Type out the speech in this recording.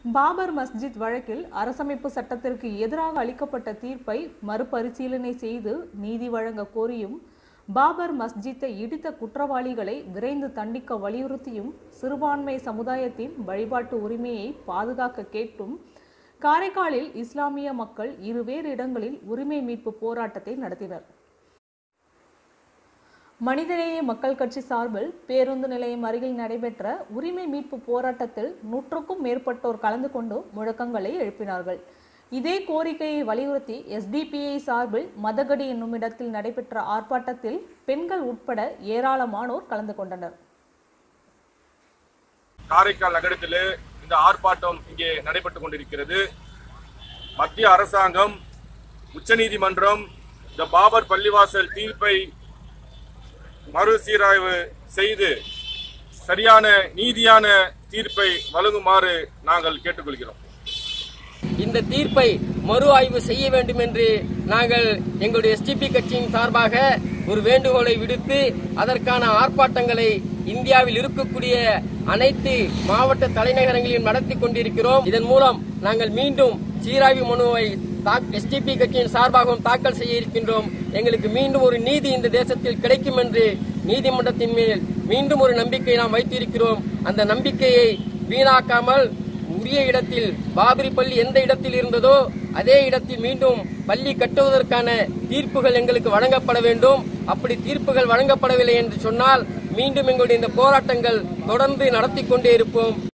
பாபர் மஸ்ஜித் வழக்கில் அரசமைப்பு சட்டத்திற்கு எதிராக அளிக்கப்பட்ட தீர்ப்பை மறுபரிசீலனை செய்து நீதி வழங்க கோரியும் பாபர் மஸ்ஜித்தை இடித்த குற்றவாளிகளை விரைந்து தண்டிக்க வலியுறுத்தியும் சிறுபான்மை சமுதாயத்தின் வழிபாட்டு உரிமையை பாதுகாக்க கேட்டும் காரைக்காலில் இஸ்லாமிய மக்கள் இருவேறு இடங்களில் உரிமை மீட்பு போராட்டத்தை நடத்தினர் மனிதநேய மக்கள் கட்சி சார்பில் பேருந்து நிலையம் அருகில் நடைபெற்ற உரிமை மீட்பு போராட்டத்தில் நூற்றுக்கும் மேற்பட்டோர் கலந்து கொண்டு முழக்கங்களை எழுப்பினார்கள் இதே கோரிக்கையை வலியுறுத்தி எஸ்டிபிஐ சார்பில் மதகடி என்னும் இடத்தில் நடைபெற்ற ஆர்ப்பாட்டத்தில் பெண்கள் உட்பட ஏராளமானோர் கலந்து கொண்டனர் காரைக்கால் நகரத்திலே இந்த ஆர்ப்பாட்டம் இங்கே நடைபெற்றுக் கொண்டிருக்கிறது மத்திய அரசாங்கம் உச்சநீதிமன்றம் இந்த பாபர் பள்ளிவாசல் தீர்ப்பை மறுசீராய்வு செய்து சரியான நீதியான தீர்ப்பை வழங்குமாறு நாங்கள் கேட்டுக்கொள்கிறோம் இந்த தீர்ப்பை மறு ஆய்வு செய்ய வேண்டும் என்று நாங்கள் எங்களுடைய எஸ்டிபி கட்சியின் சார்பாக ஒரு வேண்டுகோளை விடுத்து அதற்கான ஆர்ப்பாட்டங்களை இந்தியாவில் இருக்கக்கூடிய அனைத்து மாவட்ட தலைநகரங்களிலும் நடத்தி கொண்டிருக்கிறோம் இதன் மூலம் நாங்கள் மீண்டும் சீராய்வு மனுவை எஸ்டிபி கட்சியின் சார்பாகவும் தாக்கல் செய்ய இருக்கின்றோம் எங்களுக்கு மீண்டும் ஒரு நீதி இந்த தேசத்தில் கிடைக்கும் என்று நீதிமன்றத்தின் மேல் மீண்டும் ஒரு நம்பிக்கை நாம் வைத்திருக்கிறோம் அந்த நம்பிக்கையை வீணாக்காமல் உரிய இடத்தில் பாபரி பள்ளி எந்த இடத்தில் இருந்ததோ அதே இடத்தில் மீண்டும் பள்ளி கட்டுவதற்கான தீர்ப்புகள் எங்களுக்கு வழங்கப்பட வேண்டும் அப்படி தீர்ப்புகள் வழங்கப்படவில்லை என்று சொன்னால் மீண்டும் எங்களுடைய இந்த போராட்டங்கள் தொடர்ந்து நடத்தி கொண்டே இருப்போம்